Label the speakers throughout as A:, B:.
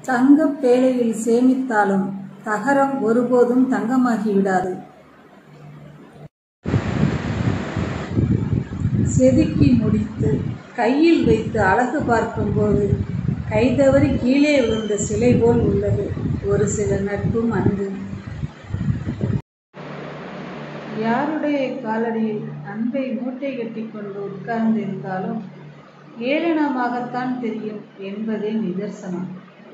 A: தங்கப் பேழையில் சேமித்தாலும் தகரம் ஒருபோதும் தங்கமாகி விடாது. செதுக்கி முடித்து கையில் வைத்து அழகு பார்க்கும்போது கைதவறி கீழே விழுந்த சிலை போல் உள்ளது ஒரு சில நட்பும் அன்பும். யாருடைய காலடியில் அன்பை மூட்டை கட்டிக் கொண்டு உட்கார்ந்திருந்தாலும் ஏளனமாகத்தான் தெரியும் என்பதே நிதர்சனம்.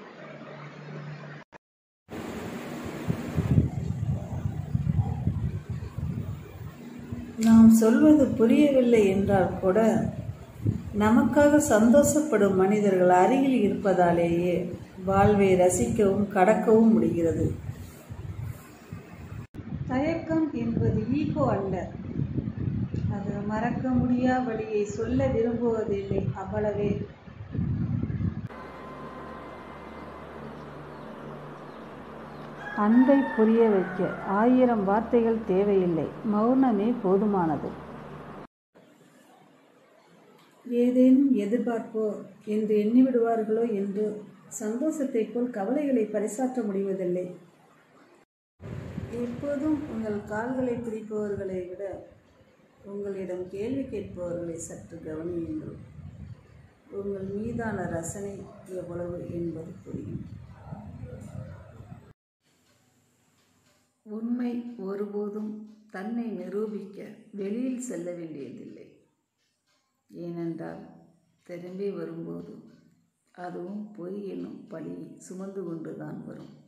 A: நாம் சொல்வது புரியவில்லை என்றால் கூட நமக்காக சந்தோஷப்படும் மனிதர்கள் அருகில் இருப்பதாலேயே வாழ்வை ரசிக்கவும் கடக்கவும் முடிகிறது. தயக்கம் என்பது ஈகோ அல்ல. அது மறக்க முடியா வலியை சொல்ல விரும்புவதில்லை அவ்வளவே. அன்பைப் புரிய வைக்க ஆயிரம் வார்த்தைகள் தேவையில்லை மௌனமே போதுமானது. ஏதேனும் எதிர்பார்ப்போ என்று எண்ணிவிடுவார்களோ என்று சந்தோஷத்தைப் போல் கவலைகளைப் பறைசாற்ற முடிவதில்லை. எப்போதும் உங்கள் கால்களைப் பிடிப்பவர்களை விட உங்களிடம் கேள்வி கேட்பவர்களை சற்று கவனியுங்கள். உங்கள் மீதான ரசனை எவ்வளவு என்பது புரியும். உண்மை ஒருபோதும் தன்னை நிரூபிக்க வெளியில் செல்ல வேண்டியதில்லை. ஏனென்றால் திரும்பி வரும்போது அதுவும் பொய் என்னும் பழியை சுமந்து கொண்டுதான் வரும்.